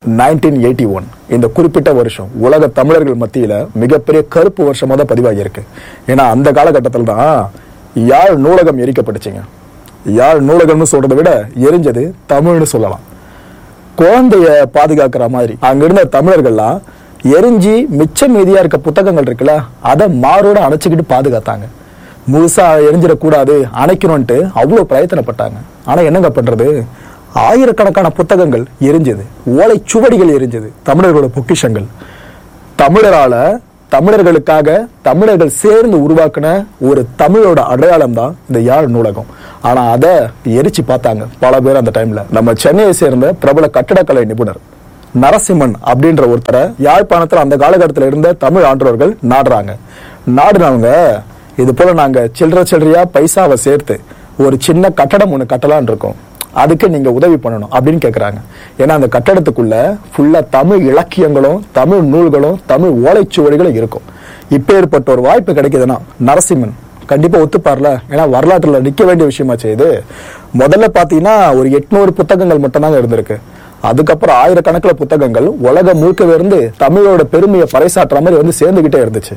nineteen eighty one இந்த குறிப்பிட்ட வருஷம் உலக தமிழர்கள் மத்தியில மிகப்பெரிய கருப்பு வருஷமா தான் பதிவாகி இருக்கு ஏன்னா அந்த காலகட்டத்தில் தான் யாழ் நூலகம் எரிக்கப்பட்டுச்சுங்க யாழ் நூலகம்னு சொல்றதை விட எரிஞ்சது தமிழ்னு சொல்லலாம் குழந்தைய பாதுகாக்கிற மாதிரி அங்க இருந்த தமிழர்கள்லாம் எரிஞ்சு மிச்சம் மீதியா இருக்க புத்தகங்கள் இருக்குல்ல அதை மாரோட அணைச்சுக்கிட்டு பாதுகாத்தாங்க முழுசா எரிஞ்சிடக்கூடாது அணைக்கணும்ட்டு அவ்வளவு பிரயத்தனப்பட்டாங்க ஆனா என்னங்க பண்றது ஆயிரக்கணக்கான புத்தகங்கள் எரிஞ்சது ஓலை சுவடிகள் எரிஞ்சது தமிழர்களோட பொக்கிஷங்கள் தமிழரால தமிழர்களுக்காக தமிழர்கள் சேர்ந்து உருவாக்கின ஒரு தமிழோட அடையாளம் தான் இந்த யாழ் நூலகம் ஆனா அதை எரிச்சு பார்த்தாங்க பல பேர் அந்த டைம்ல நம்ம சென்னையை சேர்ந்த பிரபல கட்டடக்கலை நிபுணர் நரசிம்மன் அப்படின்ற ஒருத்தரை யாழ்ப்பாணத்துல அந்த காலகட்டத்தில் இருந்த தமிழ் ஆன்றோர்கள் நாடுறாங்க நாடுனவங்க இது போல நாங்க சில்லற சில்லறையா பைசாவை சேர்த்து ஒரு சின்ன கட்டடம் ஒண்ணு கட்டலாம்னு இருக்கோம் அதுக்கு நீங்க உதவி பண்ணணும் அப்படின்னு கேக்குறாங்க ஏன்னா அந்த கட்டடத்துக்குள்ள ஃபுல்லா தமிழ் இலக்கியங்களும் தமிழ் நூல்களும் தமிழ் ஓலைச்சுவடிகளும் இருக்கும் இப்ப ஏற்பட்ட ஒரு வாய்ப்பு கிடைக்குதுன்னா நரசிம்மன் கண்டிப்பா ஒத்துப்பார்ல ஏன்னா வரலாற்றுல நிக்க வேண்டிய விஷயமாச்சு இது முதல்ல பாத்தீங்கன்னா ஒரு எட்நூறு புத்தகங்கள் மட்டும்தாங்க இருந்திருக்கு அதுக்கப்புறம் ஆயிரக்கணக்கில் புத்தகங்கள் உலகம் முழுக்கவே இருந்து தமிழோட பெருமையை பறைசாற்றுற மாதிரி வந்து சேர்ந்துகிட்டே இருந்துச்சு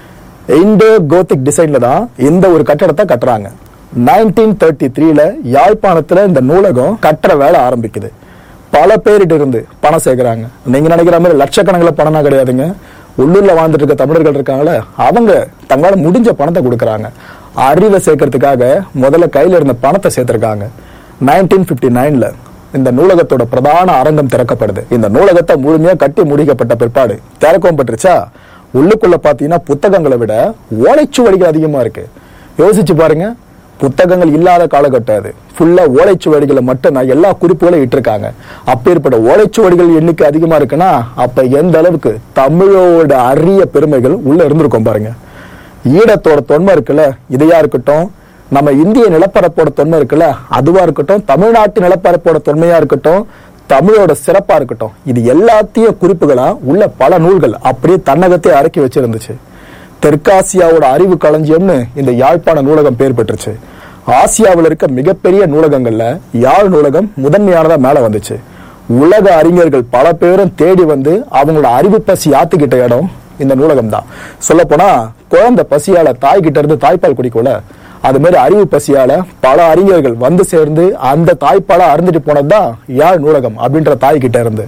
இண்டோ கோத்திக் டிசைன்ல தான் இந்த ஒரு கட்டடத்தை கட்டுறாங்க நைன்டீன் தேர்ட்டி த்ரீல யாழ்ப்பாணத்துல இந்த நூலகம் கட்டுற வேலை ஆரம்பிக்குது பல பேரிட்ட இருந்து பணம் சேர்க்கறாங்க நீங்க நினைக்கிற மாதிரி லட்சக்கணக்கில் பணம்னா கிடையாதுங்க உள்ளூர்ல வாழ்ந்துட்டு இருக்க தமிழர்கள் இருக்காங்களே அவங்க தங்களால முடிஞ்ச பணத்தை கொடுக்கறாங்க அறிவை சேர்க்கறதுக்காக முதல்ல கையில இருந்த பணத்தை சேர்த்திருக்காங்க நைன்டீன் பிப்டி நைன்ல இந்த நூலகத்தோட பிரதான அரங்கம் திறக்கப்படுது இந்த நூலகத்தை முழுமையா கட்டி முடிக்கப்பட்ட பிற்பாடு திறக்கவும் பட்டுருச்சா உள்ளுக்குள்ள பாத்தீங்கன்னா புத்தகங்களை விட ஓலைச்சுவடிகள் அதிகமா இருக்கு யோசிச்சு பாருங்க புத்தகங்கள் இல்லாத காலகட்டம் அது ஃபுல்லா ஓலைச்சுவடிகளை மட்டும் நான் எல்லா குறிப்புகளையும் இட்டிருக்காங்க அப்பேற்பட்ட ஓலைச்சுவடிகள் எண்ணிக்கை அதிகமா இருக்குன்னா அப்ப எந்த அளவுக்கு தமிழோட அரிய பெருமைகள் உள்ள இருந்திருக்கும் பாருங்க ஈழத்தோட தொன்மை இருக்குல்ல இதையா இருக்கட்டும் நம்ம இந்திய நிலப்பரப்போட தொன்மை இருக்குல்ல அதுவா இருக்கட்டும் தமிழ்நாட்டு நிலப்பரப்போட தொன்மையா இருக்கட்டும் தமிழோட சிறப்பா இருக்கட்டும் இது எல்லாத்தையும் குறிப்புகளா உள்ள பல நூல்கள் அப்படியே தன்னகத்தை அடக்கி வச்சிருந்துச்சு தெற்காசியாவோட அறிவு களஞ்சியம்னு இந்த யாழ்ப்பாண நூலகம் பேர் பெற்றுச்சு ஆசியாவில் இருக்க மிகப்பெரிய நூலகங்கள்ல யாழ் நூலகம் முதன்மையானதா மேல வந்துச்சு உலக அறிஞர்கள் பல பேரும் தேடி வந்து அவங்களோட அறிவு பசி ஆத்துக்கிட்ட இடம் இந்த நூலகம் தான் சொல்ல போனா குழந்தை பசியால தாய் கிட்ட இருந்து தாய்ப்பால் குடிக்கல அது மாதிரி அறிவு பசியால பல அறிஞர்கள் வந்து சேர்ந்து அந்த தாய்ப்பாலை அருந்துட்டு போனதுதான் யாழ் நூலகம் அப்படின்ற தாய் கிட்ட இருந்து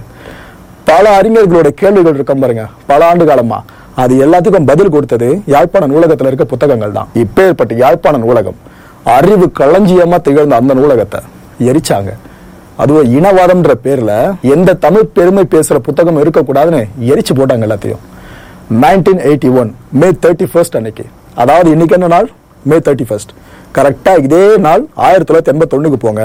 பல அறிஞர்களோட கேள்விகள் இருக்கும் பாருங்க பல ஆண்டு காலமா அது எல்லாத்துக்கும் பதில் கொடுத்தது யாழ்ப்பாண நூலகத்துல இருக்க புத்தகங்கள் தான் இப்பேற்பட்ட யாழ்ப்பாண நூலகம் அறிவு களஞ்சியமா திகழ்ந்த அந்த நூலகத்தை எரிச்சாங்க அதுவும் இனவாதம்ன்ற பேர்ல எந்த தமிழ் பெருமை பேசுற புத்தகம் இருக்கக்கூடாதுன்னு எரிச்சு போட்டாங்க எல்லாத்தையும் nineteen eighty one May thirty first அன்னைக்கு அதாவது இன்னைக்கு என்ன நாள் மே தேர்ட்டி ஃபர்ஸ்ட் கரெக்டா இதே நாள் ஆயிரத்தி தொள்ளாயிரத்தி எண்பத்தொன்னுக்கு போங்க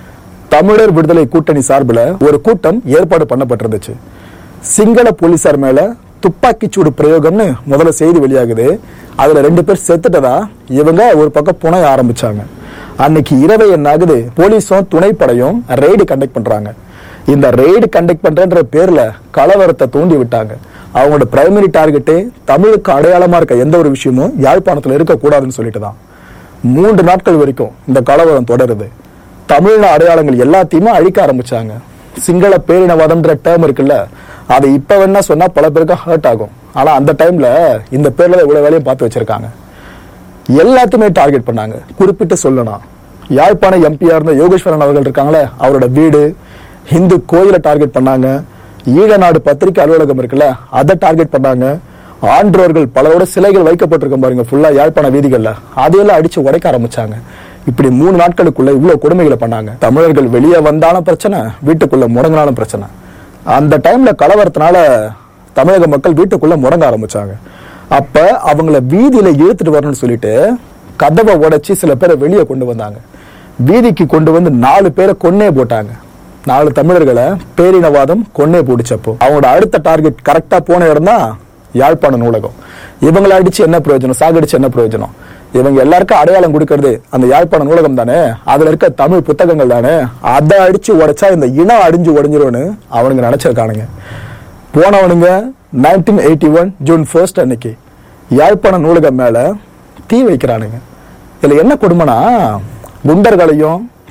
தமிழர் விடுதலை கூட்டணி சார்பில் ஒரு கூட்டம் ஏற்பாடு பண்ணப்பட்டிருந்துச்சு சிங்கள போலீசார் மேல துப்பாக்கி சூடு பிரயோகம்னு முதல்ல செய்தி வெளியாகுது அதுல ரெண்டு பேர் செத்துட்டதா இவங்க ஒரு பக்கம் புனைய ஆரம்பிச்சாங்க அன்னைக்கு இரவே என்ன ஆகுது போலீஸும் துணைப்படையும் ரெய்டு கண்டக்ட் பண்றாங்க இந்த ரெய்டு கண்டக்ட் பண்றன்ற பேர்ல கலவரத்தை தூண்டி விட்டாங்க அவங்களோட பிரைமரி டார்கெட்டே தமிழுக்கு அடையாளமா இருக்க எந்த ஒரு விஷயமும் யாழ்ப்பாணத்துல இருக்கக்கூடாதுன்னு சொல்லிட்டு தான் மூன்று நாட்கள் வரைக்கும் இந்த கலவரம் தொடருது தமிழ் அடையாளங்கள் எல்லாத்தையுமே அழிக்க ஆரம்பிச்சாங்க சிங்கள பேரினவாதம்ன்ற டேர்ம் இருக்குல்ல அதை இப்ப வேணா சொன்னா பல பேருக்கு ஹர்ட் ஆகும் ஆனா அந்த டைம்ல இந்த பேர்ல தான் இவ்வளவு வேலையும் பார்த்து வச்சிருக்காங்க எல்லாத்தையுமே டார்கெட் பண்ணாங்க குறிப்பிட்டு சொல்லணும் யாழ்ப்பாண எம்பியா இருந்த யோகேஸ்வரன் அவர்கள் இருக்காங்களே அவரோட வீடு ஹிந்து கோயிலை டார்கெட் பண்ணாங்க ஈழநாடு பத்திரிகை அலுவலகம் இருக்குல்ல அதை டார்கெட் பண்ணாங்க ஆன்றோர்கள் பலரோட சிலைகள் வைக்கப்பட்டிருக்கும் பாருங்க ஃபுல்லா யாழ்ப்பாண வீதிகள்ல அதையெல்லாம் அடிச்சு உடைக்க ஆரம்பிச்சாங்க இப்படி மூணு நாட்களுக்குள்ள இவ்வளவு கொடுமைகளை பண்ணாங்க தமிழர்கள் வெளியே வந்தாலும் பிரச்சனை வீட்டுக்குள்ள முடங்கினாலும் பிரச்சனை அந்த டைம்ல கலவரத்தினால தமிழக மக்கள் வீட்டுக்குள்ள முடங்க ஆரம்பிச்சாங்க அப்ப அவங்கள வீதியில இழுத்துட்டு வரணும்னு சொல்லிட்டு கதவை உடைச்சு சில பேரை வெளியே கொண்டு வந்தாங்க வீதிக்கு கொண்டு வந்து நாலு பேரை கொன்னே போட்டாங்க நாலு தமிழர்களை பேரினவாதம் கொன்னே போட்டுச்சப்போ அவங்களோட அடுத்த டார்கெட் கரெக்டா போன இடம் தான் யாழ்ப்பாண நூலகம் இவங்களை அடிச்சு என்ன பிரயோஜனம் சாகடிச்சு என்ன பிரயோஜனம் இவங்க எல்லாருக்கும் அடையாளம் கொடுக்கறது அந்த யாழ்ப்பாண நூலகம் தானே அதுல இருக்க தமிழ் புத்தகங்கள் தானே அதை அடிச்சு உடைச்சா இந்த இனம் அடிஞ்சு உடைஞ்சிரும்னு அவனுங்க நினைச்சிருக்கானுங்க போனவனுங்க nineteen eighty one June first அன்னைக்கு யாழ்ப்பாண நூலகம் மேல தீ வைக்கிறானுங்க இதுல என்ன கொடுமைனா குண்டர்களையும்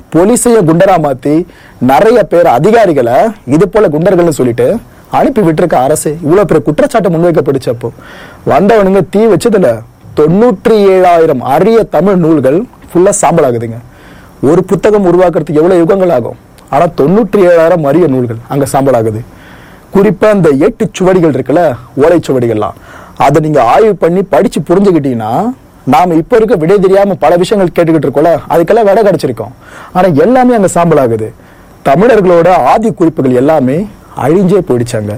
போலீஸையும் குண்டரா மாத்தி நிறைய பேர் அதிகாரிகளை இது போல குண்டர்கள்னு சொல்லிட்டு அனுப்பி விட்டுருக்க அரசு இவ்வளவு பெரிய குற்றச்சாட்டு முன்வைக்கப்படுச்சு அப்போ வந்தவனுங்க தீ வச்சதுல தொண்ணூற்றி ஏழாயிரம் அரிய தமிழ் நூல்கள் ஃபுல்லா சாம்பல் ஆகுதுங்க ஒரு புத்தகம் உருவாக்குறதுக்கு எவ்வளவு யுகங்கள் ஆகும் ஆனா தொண்ணூற்றி ஏழாயிரம் அரிய நூல்கள் அங்க சாம்பல் ஆகுது குறிப்பா இந்த எட்டு சுவடிகள் இருக்குல்ல ஓலைச்சுவடிகள்லாம் அதை நீங்க ஆய்வு பண்ணி படிச்சு புரிஞ்சுக்கிட்டீங்கன்னா நாம இப்ப இருக்க விடை தெரியாம பல விஷயங்கள் கேட்டுக்கிட்டு இருக்கோம்ல அதுக்கெல்லாம் விடை கிடைச்சிருக்கோம் ஆனா எல்லாமே அங்க சாம்பல் ஆகுது தமிழர்களோட ஆதி குறிப்புகள் எல்லாமே அழிஞ்சே போயிடுச்சாங்க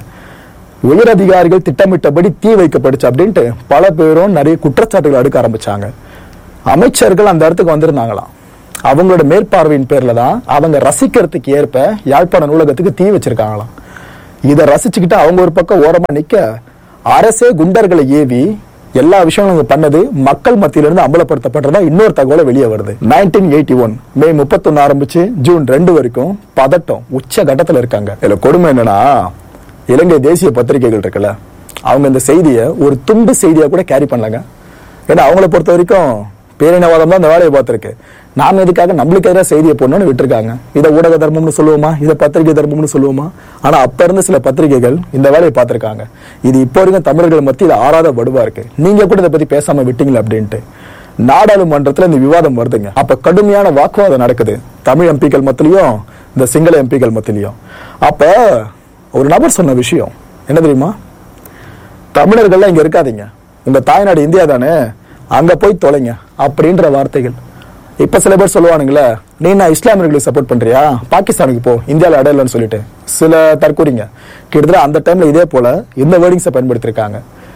உயர் அதிகாரிகள் திட்டமிட்டபடி தீ வைக்கப்படுச்சு அப்படின்ட்டு பல பேரும் நிறைய குற்றச்சாட்டுகள் அடுக்க ஆரம்பிச்சாங்க அமைச்சர்கள் அந்த இடத்துக்கு வந்திருந்தாங்களாம் அவங்களோட மேற்பார்வையின் பேர்ல தான் அவங்க ரசிக்கிறதுக்கு ஏற்ப யாழ்ப்பாண நூலகத்துக்கு தீ வச்சிருக்காங்களாம் இதை ரசிச்சுக்கிட்டு அவங்க ஒரு பக்கம் ஓரமா நிக்க அரசே குண்டர்களை ஏவி எல்லா விஷயங்களும் இவங்க பண்ணது மக்கள் மத்தியில இருந்து அம்பலப்படுத்தப்படுறதா இன்னொரு தகவலை வெளியே வருது நைன்டீன் எயிட்டி ஒன் மே முப்பத்தொன்னு ஆரம்பிச்சு ஜூன் ரெண்டு வரைக்கும் பதட்டம் உச்ச கட்டத்துல இருக்காங்க இதுல கொடுமை என்னன்னா இலங்கை தேசிய பத்திரிகைகள் இருக்குல்ல அவங்க இந்த செய்தியை ஒரு துண்டு செய்தியா கூட கேரி பண்ணலங்க ஏன்னா அவங்கள பொறுத்த வரைக்கும் பேரினவாதம் தான் இந்த வேலையை பார்த்திருக்கு நாம எதுக்காக நம்மளுக்கு எதிராக செய்தியை போடணும்னு விட்டுருக்காங்க இதை ஊடக தர்மம்னு சொல்லுவோமா இதை பத்திரிகை தர்மம்னு சொல்லுவோமா ஆனா அப்ப இருந்த சில பத்திரிகைகள் இந்த வேலையை பார்த்திருக்காங்க இது இப்போ வரைக்கும் தமிழர்கள் மத்தியில் ஆறாத வடுவா இருக்கு நீங்க கூட இதை பத்தி பேசாம விட்டீங்களா அப்படின்ட்டு நாடாளுமன்றத்துல இந்த விவாதம் வருதுங்க அப்ப கடுமையான வாக்குவாதம் நடக்குது தமிழ் எம்பிக்கள் மத்தியிலையும் இந்த சிங்கள எம்பிக்கள் மத்தியிலையும் அப்ப ஒரு நபர் சொன்ன விஷயம் என்ன தெரியுமா தமிழர்கள்லாம் இங்க இருக்காதீங்க உங்க தாய்நாடு இந்தியா தானே அங்க போய் தொலைங்க அப்படின்ற வார்த்தைகள் இப்ப சில பேர் சொல்லுவானுங்களே நீ நான் இஸ்லாமியர்களுக்கு சப்போர்ட் பண்றியா பாகிஸ்தானுக்கு போ இந்தியாவில் அடையலன்னு சொல்லிட்டு சில தற்கூறிங்க கிட்டத்தட்ட அந்த டைம்ல இதே போல இந்த வேர்டிங்ஸை பயன்படுத்திருக்காங்க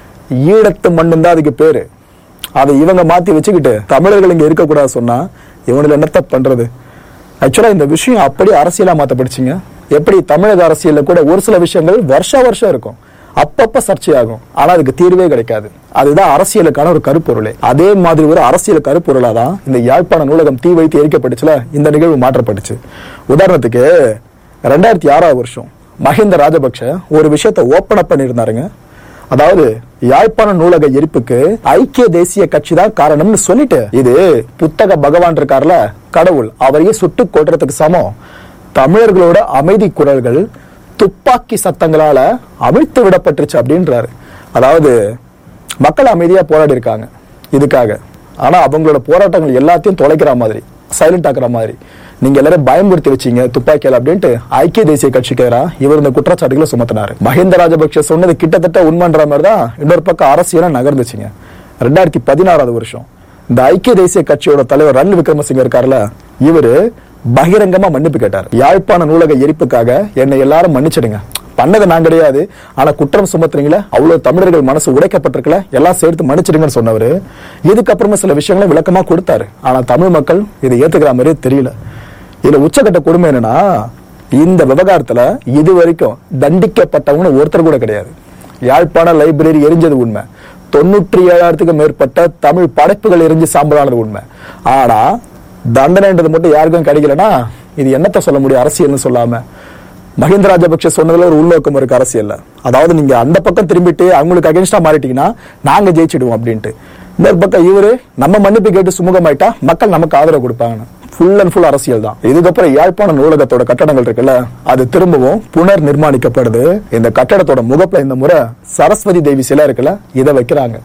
ஈழத்து மண்ணும் தான் அதுக்கு பேரு அதை இவங்க மாத்தி வச்சுக்கிட்டு தமிழர்கள் இங்க இருக்கக்கூடாது சொன்னா இவனுல என்னத்த பண்றது ஆக்சுவலா இந்த விஷயம் அப்படியே அரசியலா மாத்தப்படுச்சுங்க எப்படி தமிழக அரசியல்ல கூட ஒரு சில விஷயங்கள் வருஷ வருஷம் இருக்கும் அப்பப்ப சர்ச்சையாகும் ஆனா அதுக்கு தீர்வே கிடைக்காது அதுதான் அரசியலுக்கான ஒரு கருப்பொருளே அதே மாதிரி ஒரு அரசியல் கருப்பொருளா தான் இந்த யாழ்ப்பாண நூலகம் தீ வைத்து எரிக்கப்பட்டுச்சுல இந்த நிகழ்வு மாற்றப்பட்டுச்சு உதாரணத்துக்கு ரெண்டாயிரத்தி ஆறாவது வருஷம் மஹிந்த ராஜபக்ஷ ஒரு விஷயத்தை ஓப்பன் அப் பண்ணியிருந்தாருங்க அதாவது யாழ்ப்பாண நூலக எரிப்புக்கு ஐக்கிய தேசிய கட்சி தான் காரணம்னு சொல்லிட்டு இது புத்தக பகவான் இருக்கார்ல கடவுள் அவரையே சுட்டு கொல்றதுக்கு சமம் தமிழர்களோட அமைதி குரல்கள் துப்பாக்கி சத்தங்களால அவிழ்த்து விடப்பட்டுருச்சு அப்படின்றாரு அதாவது மக்கள் அமைதியா போராடி இருக்காங்க இதுக்காக ஆனா அவங்களோட போராட்டங்கள் எல்லாத்தையும் தொலைக்கிற மாதிரி சைலண்ட் ஆக்குற மாதிரி நீங்க எல்லாரும் பயமுறுத்தி வச்சீங்க துப்பாக்கியால் அப்படின்ட்டு ஐக்கிய தேசிய கட்சிக்கு எதிராக இவர் இந்த குற்றச்சாட்டுகளை சுமத்தினாரு மஹிந்த ராஜபக்ஷ சொன்னது கிட்டத்தட்ட உண்மைன்ற மாதிரி தான் இன்னொரு பக்கம் அரசியலா நகர்ந்துச்சுங்க ரெண்டாயிரத்தி பதினாறாவது வருஷம் இந்த ஐக்கிய தேசிய கட்சியோட தலைவர் ரணில் விக்ரமசிங்க இருக்காருல இவரு பகிரங்கமா மன்னிப்பு கேட்டார் யாழ்ப்பாண நூலக எரிப்புக்காக என்னை எல்லாரும் மன்னிச்சிடுங்க பண்ணது நான் கிடையாது ஆனா குற்றம் சுமத்துறீங்களே அவ்வளவு தமிழர்கள் மனசு உடைக்கப்பட்டிருக்கல எல்லாம் சேர்த்து மன்னிச்சிடுங்கன்னு சொன்னவரு இதுக்கப்புறமா சில விஷயங்களை விளக்கமா கொடுத்தாரு ஆனா தமிழ் மக்கள் இதை ஏத்துக்கிற மாதிரியே தெரியல இதுல உச்சக்கட்ட கொடுமை என்னன்னா இந்த விவகாரத்துல இது வரைக்கும் தண்டிக்கப்பட்டவங்க ஒருத்தர் கூட கிடையாது யாழ்ப்பாண லைப்ரரி எரிஞ்சது உண்மை தொண்ணூற்றி ஏழாயிரத்துக்கு மேற்பட்ட தமிழ் படைப்புகள் எரிஞ்சு சாம்பலானது உண்மை ஆனா தண்டனைன்றது மட்டும் யாருக்கும் கிடைக்கலனா இது என்னத்த சொல்ல முடியும் அரசியல்னு சொல்லாம மஹிந்த ராஜபக்ஷ சொன்னதுல ஒரு உள்நோக்கம் இருக்கு அரசியல்ல அதாவது நீங்க அந்த பக்கம் திரும்பிட்டு அவங்களுக்கு அகேன்ஸ்டா மாறிட்டீங்கன்னா நாங்க ஜெயிச்சிடுவோம் அப்படின்ட்டு இன்னொரு பக்கம் இவரு நம்ம மன்னிப்பு கேட்டு சுமூகமாயிட்டா மக்கள் நமக்கு ஆதரவு கொடுப்பாங்க ஃபுல் அண்ட் ஃபுல் அரசியல் தான் இதுக்கப்புறம் யாழ்ப்பாண நூலகத்தோட கட்டடங்கள் இருக்குல்ல அது திரும்பவும் புனர் நிர்மாணிக்கப்படுது இந்த கட்டடத்தோட முகப்புல இந்த முறை சரஸ்வதி தேவி சிலை இருக்குல்ல இதை வைக்கிறாங்க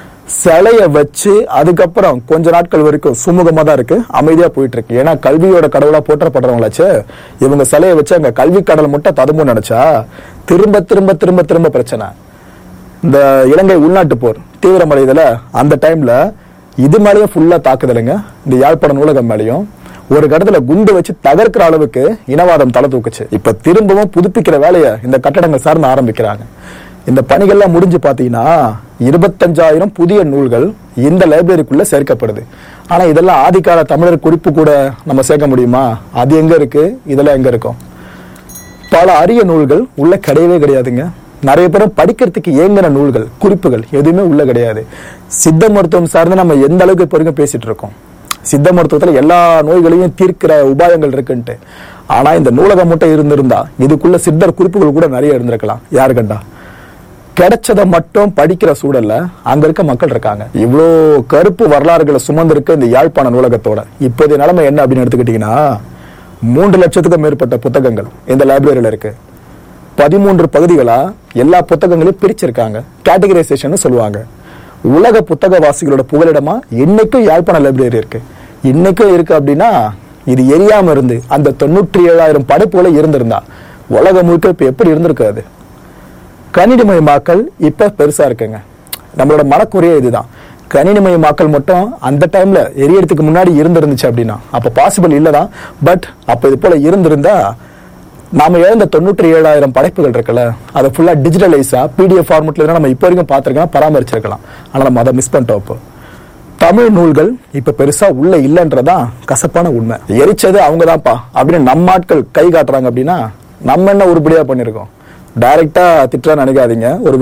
சிலைய வச்சு அதுக்கப்புறம் கொஞ்ச நாட்கள் வரைக்கும் சுமூகமா தான் இருக்கு அமைதியா போயிட்டு இருக்கு ஏன்னா கல்வியோட கடவுளா போற்றப்படுறவங்களாச்சு இவங்க சிலையை வச்சு அங்க கல்வி கடல் மட்டும் ததும்பு நினைச்சா திரும்ப திரும்ப திரும்ப திரும்ப பிரச்சனை இந்த இலங்கை உள்நாட்டு போர் தீவிரமடைதல அந்த டைம்ல இது மேலேயும் ஃபுல்லா தாக்குதலுங்க இந்த யாழ்ப்பாண நூலகம் மேலேயும் ஒரு கடத்துல குண்டு வச்சு தகர்க்கிற அளவுக்கு இனவாதம் தலை தூக்குச்சு இப்ப திரும்பவும் புதுப்பிக்கிற வேலையை இந்த கட்டடங்கள் சார்ந்து ஆரம்பிக்கிறாங்க இந்த பணிகள்லாம் முடிஞ்சு பாத்தீங்கன்னா இருபத்தஞ்சாயிரம் புதிய நூல்கள் இந்த லைப்ரரிக்குள்ள சேர்க்கப்படுது ஆனா இதெல்லாம் ஆதிக்கால தமிழர் குறிப்பு கூட நம்ம சேர்க்க முடியுமா அது எங்க இருக்கு இதெல்லாம் எங்க இருக்கும் பல அரிய நூல்கள் உள்ள கிடையவே கிடையாதுங்க நிறைய பேரும் படிக்கிறதுக்கு ஏங்கின நூல்கள் குறிப்புகள் எதுவுமே உள்ள கிடையாது சித்த மருத்துவம் சார்ந்து நம்ம எந்த அளவுக்கு இப்போ வரைக்கும் பேசிட்டு இருக்கோம் சித்த மருத்துவத்துல எல்லா நோய்களையும் தீர்க்கிற உபாயங்கள் இருக்குன்ட்டு ஆனா இந்த நூலகம் மட்டும் இருந்திருந்தா இதுக்குள்ள சித்தர் குறிப்புகள் கூட நிறைய இருந்திருக்கலாம் யாரு கண்டா கிடைச்சதை மட்டும் படிக்கிற சூழல்ல அங்க இருக்க மக்கள் இருக்காங்க இவ்வளோ கருப்பு வரலாறுகளை சுமந்திருக்க இந்த யாழ்ப்பாண நூலகத்தோட இப்போதைய நிலைமை என்ன அப்படின்னு எடுத்துக்கிட்டீங்கன்னா மூன்று லட்சத்துக்கும் மேற்பட்ட புத்தகங்கள் இந்த லைப்ரரியில இருக்கு பதிமூன்று பகுதிகளா எல்லா புத்தகங்களையும் பிரிச்சிருக்காங்க கேட்டகரைசேஷன் சொல்லுவாங்க உலக புத்தக வாசிகளோட புகலிடமா இன்னைக்கும் யாழ்ப்பாண லைப்ரரி இருக்கு இன்னைக்கும் இருக்கு அப்படின்னா இது எரியாம இருந்து அந்த தொண்ணூற்றி ஏழாயிரம் படைப்புகளை இருந்திருந்தா உலகம் முழுக்க இப்ப எப்படி இருந்திருக்காது கணினிமயமாக்கல் இப்ப பெருசா இருக்குங்க நம்மளோட மனக்குறையே இதுதான் கணினிமயமாக்கல் மட்டும் அந்த டைம்ல எரியறதுக்கு முன்னாடி இருந்திருந்துச்சு அப்படின்னா அப்ப பாசிபிள் இல்லதான் பட் அப்ப இது போல இருந்திருந்தா நாம இழந்த தொண்ணூற்றி ஏழாயிரம் படைப்புகள் இருக்குல்ல அதை ஃபுல்லா டிஜிட்டலைஸா பிடிஎஃப் ஃபார்மெட்ல நம்ம இப்போ வரைக்கும் பார்த்திருக்கலாம் பராமரிச்சிருக்கலாம் ஆனா நம்ம அதை மிஸ் பண்ணிட்டோம் இப்போ தமிழ் நூல்கள் இப்ப பெருசா உள்ள இல்லைன்றதான் கசப்பான உண்மை எரிச்சது அவங்கதான்ப்பா அப்படின்னு நம்ம ஆட்கள் கை காட்டுறாங்க அப்படின்னா நம்ம என்ன உருப்படியா பண்ணிருக்கோம் டைரக்டா திட்டுறா நினைக்காதீங்க ஒரு